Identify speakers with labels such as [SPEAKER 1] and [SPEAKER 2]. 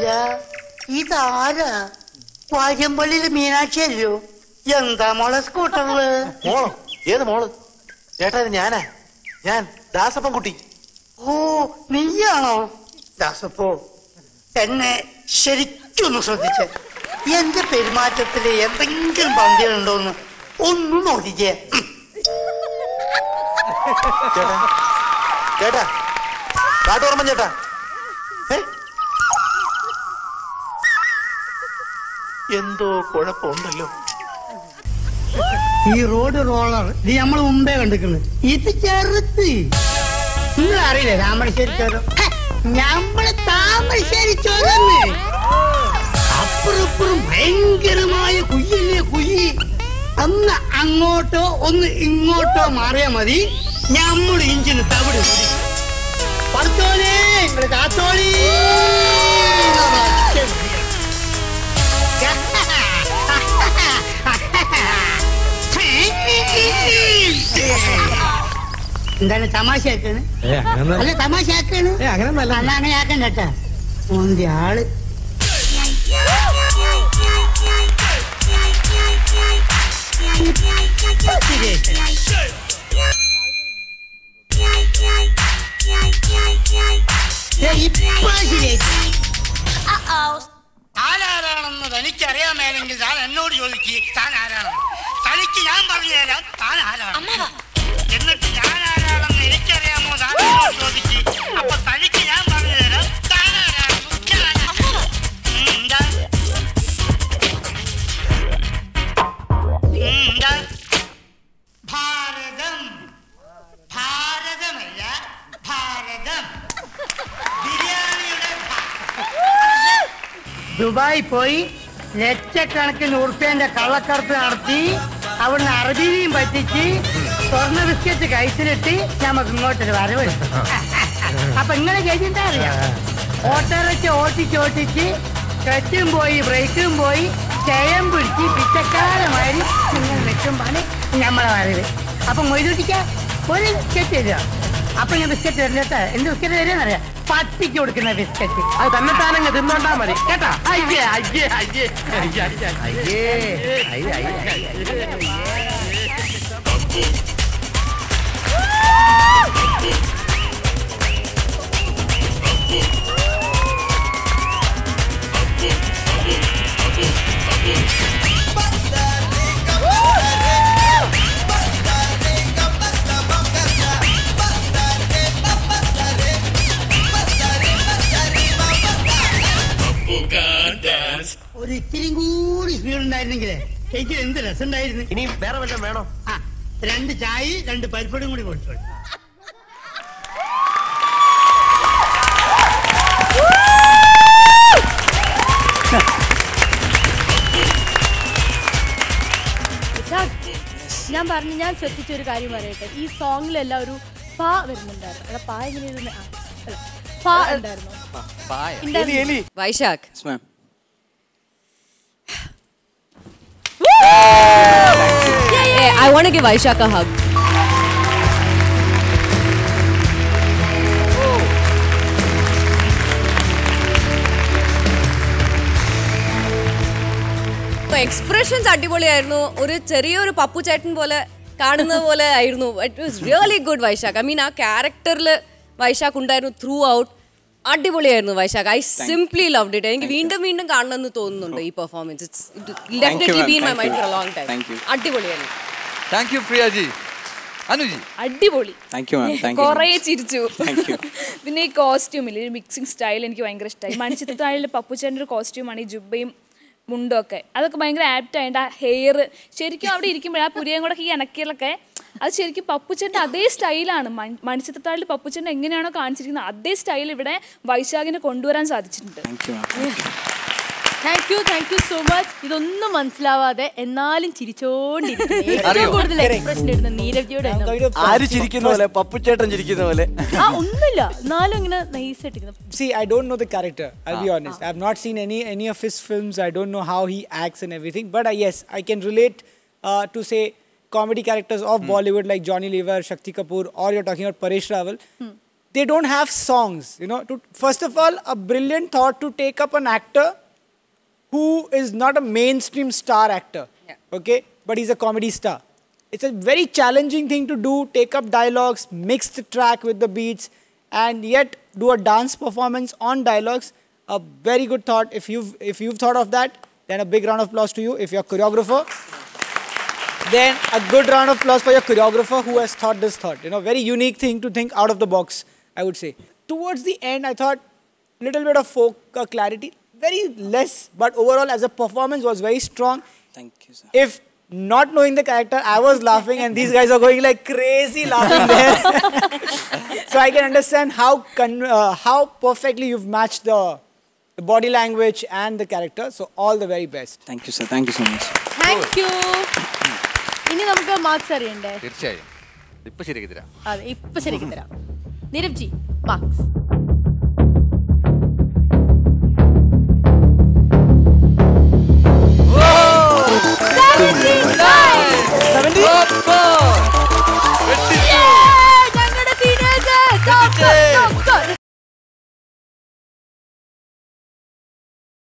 [SPEAKER 1] അല്ല ഇതാരാ വാര്യമ്പള്ളിയിലെ മീനാക്ഷി അല്ലോ എന്താ മോളെ സ്കൂട്ടറില്
[SPEAKER 2] മോളോ ഏത് മോള് ചേട്ടാ ഇത് ഞാനാ ഞാൻ ദാസപ്പൻ കുട്ടി
[SPEAKER 1] ഓ നീയാണോ ദാസപ്പോ എന്നെ ശരിക്കൊന്ന് ശ്രദ്ധിച്ചേ എന്റെ പെരുമാറ്റത്തില് എന്തെങ്കിലും പന്തികളുണ്ടോന്ന് ഒന്ന് നോക്കിക്കേ ഉം.
[SPEAKER 2] ചേട്ടാ ചേട്ടാ കാട്ടോർമ്മൻ ചേട്ടാ ഏ? എന്തോ കുഴപ്പമുണ്ടല്ലോ
[SPEAKER 1] ഈ റോഡ് റോളർ ഇത് നമ്മൾ മുമ്പേ കണ്ടിരിക്കുന്നത് ഇത് ചെറുത്ത് നിങ്ങൾ അറിയില്ലേ താമരശ്ശേരി ചോരം ഹെ, ഞമ്മള് താമരശ്ശേരി ചോരന്ന് അപ്പുറപ്പുറം ഭയങ്കരമായ കുയ്യല്ലേ കുയ്യി ഒന്ന് അങ്ങോട്ടോ ഒന്ന് ഇങ്ങോട്ടോ മാറിയാ മതി ഞമ്മള് ഇഞ്ചിന് തവിട് പിടിക്കും. പടച്ചോനെ ഇങ്ങള് കാത്തോളി എന്താണ് തമാശ ആക്കാണ് അല്ല തമാശ ആക്കാണ് അല്ല അങ്ങനെ ആക്കണ്ട കേട്ടാ ഓന്റെ ആള് ദേ ഇപ്പൊ ശരിയായി ആരാരാണെന്ന് തനിക്കറിയാമേലെങ്കിൽ താൻ എന്നോട് ചോദിക്ക് താൻ ആരാണെന്ന് തനിക്ക് ഞാൻ പറഞ്ഞു തരാം താൻ ആരാണ് എന്നിട്ട് ഞാൻ ആരാണെന്ന് എനിക്കറിയാമോ താൻ എന്നോട് ചോദിക്ക് അപ്പൊ തനിക്ക് ഞാൻ പറഞ്ഞു തരാം താൻ ആരാണെന്ന് ഞാൻ ആരാ- ഉം, എന്താ? ഉം, എന്താ? ഭാരതം ഭാരതമല്ല ഭാരതം ബിരിയാണിയുടെ ഭാ- ദുബായി പോയി ലക്ഷക്കണക്കിന് ഉറുപ്പ്യന്റെ കള്ളക്കടത്ത് നടത്തി അവിടുന്ന് അറബിനെയും പറ്റിച്ച് സ്വർണ്ണ ബിസ്ക്കറ്റ് കഴിച്ചിട്ട് നമുക്ക് ഇങ്ങോട്ടൊരു വരവ് അപ്പൊ ഇങ്ങനെ ചെയ്തിട്ടാ അറിയാം ഓട്ടോറിച്ച് ഓട്ടിച്ച് ഓട്ടിച്ച് ക്ലച്ചും പോയി ബ്രേക്കും പോയി ചെയം പിടിച്ച് പിച്ചക്കാരമാതിരി നിങ്ങൾ നിൽക്കുമ്പോഴാണ് നമ്മളെ വരവ് അപ്പൊ മൊയ്തുട്ടിക്ക ഒരു ബിസ്ക്കറ്റ് തരിക അപ്പൊ ഞാൻ ബിസ്ക്കറ്റ് തരില്ലട്ടെ എന്ത് ബിസ്ക്കറ്റ് തരുന്നറിയാം പട്ടിക്ക് കൊടുക്കുന്ന ബിസ്ക്കറ്റ്
[SPEAKER 3] അത് തന്നെ താനങ്ങ് തിന്നോണ്ടാ മതി കേട്ടാ അയ്യേ അയ്യേ അയ്യേ അയ്യേ അയ്യേ അയ്യേ അയ്യേ
[SPEAKER 1] ഒരു ഇത്തിരി കൂടി സ്പീഡ് ഉണ്ടായിരുന്നെങ്കിലേ എനിക്ക് എന്ത് രസമുണ്ടായിരുന്നു
[SPEAKER 3] ഇനി വേറെ വല്ലതും വേണോ
[SPEAKER 1] ആ രണ്ട് ചായ രണ്ട് പരിപ്പടും കൂടി കൊടുത്തോളൂ
[SPEAKER 4] ഞാൻ പറഞ്ഞു ഞാൻ ശ്രദ്ധിച്ച ഒരു കാര്യം പറയട്ടെ ഈ സോങ്ങിലെല്ലാം ഒരു പാ വരുന്നുണ്ടായിരുന്നു അവിടെ പാ എങ്ങനെ ഇരുന്ന് ആ, അല്ല, പാ ഉണ്ടായിരുന്നു ഉണ്ടായിരുന്നു.
[SPEAKER 5] Vaishakh Hey, I want to give Vaishak a hug. Expressions അടിപൊളിയായിരുന്നു ഒരു ചെറിയൊരു പപ്പു ചേട്ടൻ പോലെ കാണുന്നത് പോലെ ആയിരുന്നു it was really good Vaishakh I mean ആ ക്യാരക്ടറിൽ വൈശാഖ് ഉണ്ടായിരുന്നു ത്രൂ ഔട്ട് അടിപൊളിയായിരുന്നു Vaishakh I simply loved it എനിക്ക് വീണ്ടും വീണ്ടും കാണണമെന്ന് തോന്നുന്നുണ്ട് ഈ performance it's definitely been my mind for long time അടിപൊളിയായിരുന്നു
[SPEAKER 6] താങ്ക് യു പ്രിയാജി അനുജി
[SPEAKER 4] അടിപൊളി
[SPEAKER 7] thank you ma'am thank you
[SPEAKER 4] കൊറേ ചിരിച്ചു
[SPEAKER 7] Thank you.
[SPEAKER 4] പിന്നെ ഈ കോസ്റ്റ്യൂമിൽ ഒരു മിക്സിംഗ് സ്റ്റൈൽ എനിക്ക് ഭയങ്കര ഇഷ്ടമായി മണിച്ചിത്രത്താഴിലെ പപ്പുച്ചേൻ്റെ ഒരു കോസ്റ്റ്യൂമാണ് ഈ ജുബയും മുണ്ടും ഒക്കെ അതൊക്കെ ഭയങ്കര ആപ്റ്റ് ആയിട്ട് ആ ഹെയർ ശരിക്കും അവിടെ ഇരിക്കുമ്പോൾ ആ പുരിയും കൂടെ ഈ ഇണക്കിയലൊക്കെ അത് ശരിക്കും പപ്പുച്ചേൻ്റെ അതേ സ്റ്റൈലാണ് മണിച്ചിത്രത്താഴിൽ പപ്പുച്ചേൻ്റെ എങ്ങനെയാണോ കാണിച്ചിരിക്കുന്നത് അതേ സ്റ്റൈൽ ഇവിടെ വൈശാഖിനെ കൊണ്ടുവരാൻ സാധിച്ചിട്ടുണ്ട്
[SPEAKER 7] thank you ma'am
[SPEAKER 8] thank you thank you so much ഇതൊന്നും മനസ്സിലാവാതെ എന്നാലും ചിരിച്ചോണ്ടിരിക്കുന്നു ഏറ്റവും
[SPEAKER 6] അറിയോ?
[SPEAKER 8] കൂടുതൽ എക്സ്പ്രഷൻ ഇടുന്ന നീരജ്യോട്
[SPEAKER 9] ആര് ചിരിക്കുന്ന പോലെ പപ്പുച്ചേട്ടൻ ചിരിക്കുന്ന പോലെ
[SPEAKER 8] ആ ഒന്നുമില്ല എന്നാലും ഇങ്ങനെ നൈസായിട്ടിരിക്കുന്നു
[SPEAKER 10] See, I don't know the character. I'll be honest. I've not seen any any of his films. I don't know how he acts and everything. But uh, yes, I can relate uh, to say comedy characters of Bollywood like Johnny Lever, Shakti Kapoor, or you're talking about Paresh Rawal. they don't have songs. You know, to, first of all, a brilliant thought to take up an actor who is not a mainstream star actor, okay, but he's a comedy star. It's a very challenging thing to do, take up dialogues, mix the track with the beats, and yet do a dance performance on dialogues. A very good thought. If you've, if you've thought of that, then a big round of applause to you. If you're a choreographer, then a good round of applause for your choreographer who has thought this thought. You know, very unique thing to think out of the box, I would say. Towards the end, I thought little bit of folk uh, clarity, very less, but overall as a performance was very strong.
[SPEAKER 9] Thank you, sir.
[SPEAKER 10] If not knowing the character, I was laughing and these guys are going like crazy laughing there. so I can understand how con- uh, how perfectly you've matched the, the body language and the character. So all the very best.
[SPEAKER 9] Thank you, sir. Thank you so much.
[SPEAKER 8] Thank you ഇനി നമുക്ക് marks അറിയണ്ടേ
[SPEAKER 6] തീർച്ചയായും ഇപ്പൊ ശരിയാക്കി തരാം
[SPEAKER 8] അതെ ഇപ്പൊ ശരിക്കും തരാം നിരവ് ജി മാർക്സ്